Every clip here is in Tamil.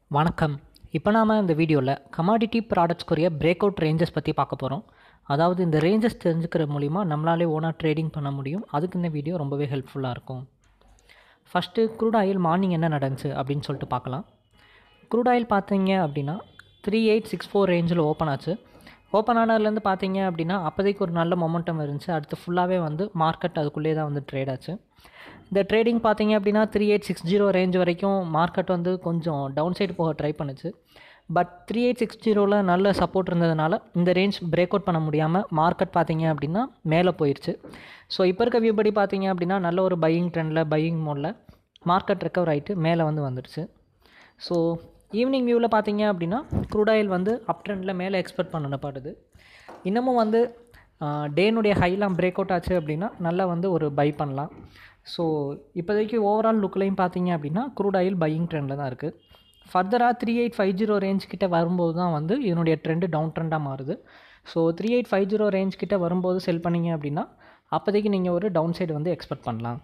வணக்கம் இப்போ நாம் இந்த வீடியோவில் கமாடிட்டி ப்ராடக்ட்ஸ்க்குரிய பிரேக் அவுட் ரேஞ்சஸ் பற்றி பார்க்க போகிறோம் அதாவது இந்த ரேஞ்சஸ் தெரிஞ்சுக்கிற மூலிமா நம்மளாலே ஓனாக ட்ரேடிங் பண்ண முடியும் அதுக்கு இந்த வீடியோ ரொம்பவே ஹெல்ப்ஃபுல்லாக இருக்கும் ஃபஸ்ட்டு க்ரூட் ஆயில் மார்னிங் என்ன நடந்துச்சு அப்படின்னு சொல்லிட்டு பார்க்கலாம் க்ரூட் ஆயில் பார்த்தீங்க அப்படின்னா த்ரீ எயிட் சிக்ஸ் ஃபோர் ரேஞ்சில் ஓப்பன் ஆச்சு ஓப்பன் ஆனதுலேருந்து பார்த்தீங்க அப்படின்னா அப்போதைக்கு ஒரு நல்ல மொமெண்டம் இருந்துச்சு அடுத்து ஃபுல்லாகவே வந்து மார்க்கெட் அதுக்குள்ளே தான் வந்து ட்ரேட் ஆச்சு இந்த ட்ரேடிங் பார்த்தீங்க அப்படின்னா three eight six zero range வரைக்கும் மார்க்கெட் வந்து கொஞ்சம் டவுன் சைடு போக ட்ரை பண்ணுச்சு பட் த்ரீ எயிட் சிக்ஸ் ஜீரோவில் நல்ல சப்போர்ட் இருந்ததுனால இந்த ரேஞ்ச் பிரேக் அவுட் பண்ண முடியாமல் மார்க்கெட் பார்த்தீங்க அப்படின்னா மேலே போயிடுச்சு ஸோ இப்போ இருக்க வியூ படி பார்த்தீங்க அப்படின்னா நல்ல ஒரு பையிங் ட்ரெண்டில் பையிங் மோடில் மார்க்கெட் ரெக்கவர் ஆகிட்டு மேலே வந்து வந்துடுச்சு ஸோ ஈவினிங் வியூவில் பார்த்தீங்க அப்படின்னா க்ரூட் ஆயில் வந்து அப் ட்ரெண்டில் மேலே எக்ஸ்பெக்ட் பண்ணப்படுது இன்னமும் வந்து டேனுடைய ஹைலாம் பிரேக் அவுட் ஆச்சு அப்படின்னா நல்லா வந்து ஒரு பை பண்ணலாம் ஸோ இப்போதைக்கு ஓவரால் லுக்லையும் பார்த்தீங்க அப்படின்னா க்ரூட் ஆயில் பையிங் ட்ரெண்டில் தான் இருக்குது ஃபர்தராக three eight five zero range கிட்ட வரும்போது தான் வந்து இதனுடைய ட்ரெண்டு டவுன் ட்ரெண்டாக மாறுது so three eight five zero range கிட்ட வரும்போது செல் பண்ணீங்க அப்படின்னா அப்போதைக்கு நீங்கள் ஒரு டவுன் சைடு வந்து எக்ஸ்பெக்ட் பண்ணலாம்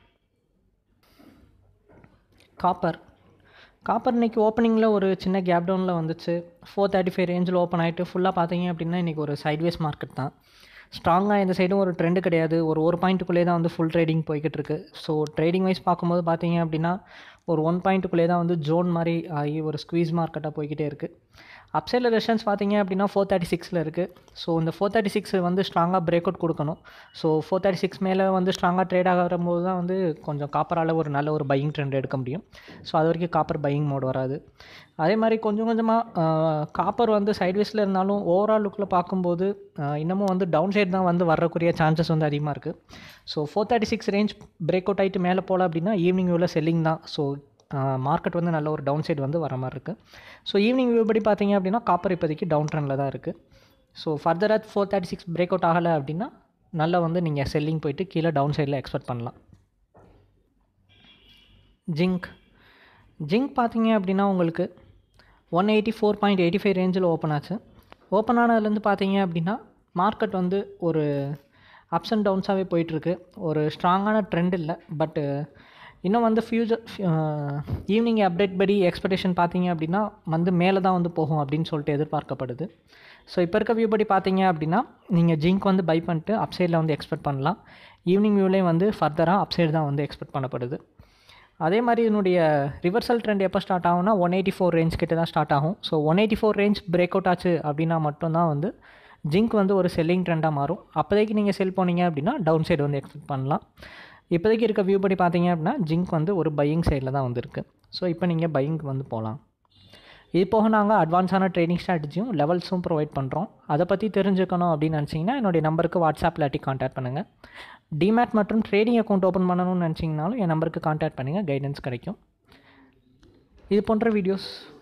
காப்பர் காப்பர் இன்றைக்கி ஓப்பனிங்கில் ஒரு சின்ன கேப் டவுனில் வந்துச்சு ஃபோர் தேர்ட்டி ஃபைவ் ரேஞ்சில் ஓப்பன் ஆகிட்டு ஃபுல்லாக பார்த்தீங்க அப்படின்னா இன்றைக்கி ஒரு சைட்வேஸ் மார்க்கெட் தான் ஸ்ட்ராங்காக இந்த சைடும் ஒரு ட்ரெண்டு கிடையாது ஒரு ஒரு பாயிண்ட்டுக்குள்ளே தான் வந்து ஃபுல் ட்ரேடிங் போய்கிட்டு இருக்கு ஸோ ட்ரேடிங் வைஸ் பார்க்கும்போது பார்த்தீங்க அப்படின்னா ஒரு ஒன் பாயிண்ட்டுக்குள்ளே தான் வந்து ஜோன் மாதிரி ஆகி ஒரு ஸ்குவீஸ் மார்க்கெட்டாக போய்கிட்டே இருக்குது அப்சைடில் ரெஷன்ஸ் பார்த்தீங்க அப்படின்னா ஃபோர் தேர்ட்டி சிக்ஸில் இருக்குது ஸோ இந்த ஃபோர் தேர்ட்டி சிக்ஸ் வந்து ஸ்ட்ராங்காக பிரேக் அவுட் கொடுக்கணும் ஸோ ஃபோர் தேர்ட்டி சிக்ஸ் மேலே வந்து ஸ்ட்ராங்காக ட்ரேட் ஆகும்போது தான் வந்து கொஞ்சம் காப்பரால் ஒரு நல்ல ஒரு பையிங் ட்ரெண்ட் எடுக்க முடியும் ஸோ அது வரைக்கும் காப்பர் பையிங் மோட் வராது அதே மாதிரி கொஞ்சம் கொஞ்சமாக காப்பர் வந்து சைட்வேஸில் இருந்தாலும் ஓவரால் லுக்கில் பார்க்கும்போது இன்னமும் வந்து டவுன் சைடு தான் வந்து வரக்கூடிய சான்சஸ் வந்து அதிகமாக இருக்குது so four thirty six range break out ஆகிட்டு மேலே போகல அப்படின்னா ஈவினிங் வியூவில் செல்லிங் தான் ஸோ மார்க்கெட் வந்து நல்ல ஒரு டவுன் சைடு வந்து வர மாதிரி இருக்குது ஸோ ஈவினிங் வியூ படி பார்த்தீங்க அப்படின்னா காப்பர் இப்போதைக்கு டவுன் ட்ரெண்டில் தான் இருக்குது ஸோ ஃபர்தராக four thirty six break out ஆகலை அப்படின்னா நல்லா வந்து நீங்கள் செல்லிங் போயிட்டு கீழே டவுன் சைடில் எக்ஸ்பெக்ட் பண்ணலாம் ஜிங்க் ஜிங்க் பார்த்தீங்க அப்படின்னா உங்களுக்கு one eighty four point eighty five ரேஞ்சில் ஓப்பன் ஆச்சு ஓப்பன் ஆனதுலேருந்து பார்த்தீங்க அப்படின்னா மார்க்கெட் வந்து ஒரு அப்ஸ் அண்ட் டவுன்ஸாகவே போயிட்டுருக்கு ஒரு ஸ்ட்ராங்கான ட்ரெண்ட் இல்லை பட்டு இன்னும் வந்து ஃப்யூச்சர் ஈவினிங் அப்டேட் படி எக்ஸ்பெக்டேஷன் பார்த்தீங்க அப்படின்னா வந்து மேலே தான் வந்து போகும் அப்படின்னு சொல்லிட்டு எதிர்பார்க்கப்படுது ஸோ இப்போ இருக்க வியூ படி பார்த்தீங்க அப்படின்னா நீங்கள் ஜிங்க் வந்து பை பண்ணிட்டு அப்சைடில் வந்து எக்ஸ்பெக்ட் பண்ணலாம் ஈவினிங் வியூலேயும் வந்து ஃபர்தராக அப்சைடு தான் வந்து எக்ஸ்பெக்ட் பண்ணப்படுது அதே மாதிரி இதனுடைய ரிவர்சல் ட்ரெண்ட் எப்போ ஸ்டார்ட் ஆகும்னா ஒன் எயிட்டி ஃபோர் ரேஞ்ச் கிட்ட தான் ஸ்டார்ட் ஆகும் so one eighty four range break out ஆச்சு அப்படின்னா மட்டும்தான் வந்து ஜிங்க் வந்து ஒரு செல்லிங் ட்ரெண்டாக மாறும் அப்போதைக்கு நீங்கள் செல் போனீங்க அப்படின்னா டவுன் சைடு வந்து எக்ஸ்பெக்ட் பண்ணலாம் இப்போதைக்கு இருக்க வியூ படி பார்த்தீங்க அப்படின்னா ஜிங்க் வந்து ஒரு பையிங் சைடில் தான் வந்துருக்கு ஸோ இப்போ நீங்கள் பையிங் வந்து போகலாம் இது போக நாங்கள் அட்வான்ஸான ட்ரைனிங் ஸ்ட்ராட்டஜியும் லெவல்ஸும் ப்ரொவைட் பண்ணுறோம் அதை பற்றி தெரிஞ்சுக்கணும் அப்படின்னு நினச்சிங்கன்னா என்னுடைய நம்பருக்கு வாட்ஸ்அப் இல்லாட்டி கான்டாக்ட் பண்ணுங்கள் டிமேட் மற்றும் ட்ரேடிங் அக்கௌண்ட் ஓப்பன் பண்ணணும்னு நினச்சிங்கனாலும் என் நம்பருக்கு கான்டாக்ட் பண்ணுங்கள் கைடன்ஸ் கிடைக்கும் இது போன்ற வீடியோஸ்